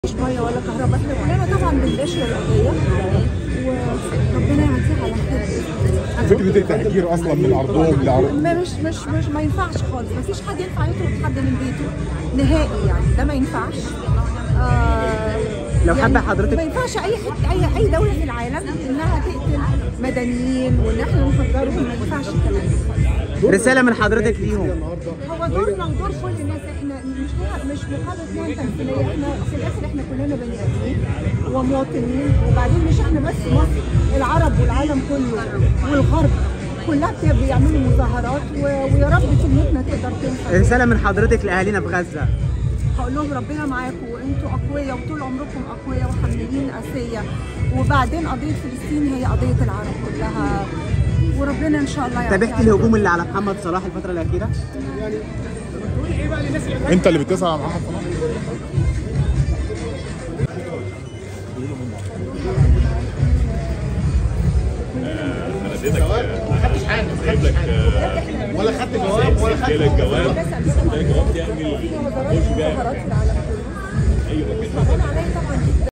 مفيش ميه ولا كهرباء احنا كلنا طبعا بنباشر القضيه وربنا يعديها على خير فكره التهجير اصلا من ارضهم لارض ما مش مش مش ما ينفعش خالص ما فيش حد ينفع يطرد حد من بيته نهائي يعني ده ما ينفعش آه لو حابة حضرتك- ما ينفعش اي حد اي اي دوله في العالم انها تقتل مدنيين وان احنا نفجرهم ما ينفعش الكلام ده رسالة من حضرتك ليهم هو دورنا ودور كل الناس احنا مش مش مقابله نوع تمثيليه احنا في الاخر احنا كلنا بني ادمين ومواطنين وبعدين مش احنا بس مصر العرب والعالم كله والغرب كلها بت- بيعملوا مظاهرات و- ويا رب كلمتنا تقدر تنفع رسالة من حضرتك لأهالينا في غزة هقول لهم ربنا معاكم وانتوا اقوياء وطول عمركم اقوياء وحاملين اسيه وبعدين قضيه فلسطين هي قضيه العرب كلها وربنا ان شاء الله تابعت يعافينا. الهجوم اللي على محمد صلاح الفترة الأخيرة؟ انت اللي بتسال على محمد صلاح ولا خدت جواب ولا خدت الجواب ده جواب تعمل مظاهرات في العالم كله ايوه كده عليا طبعا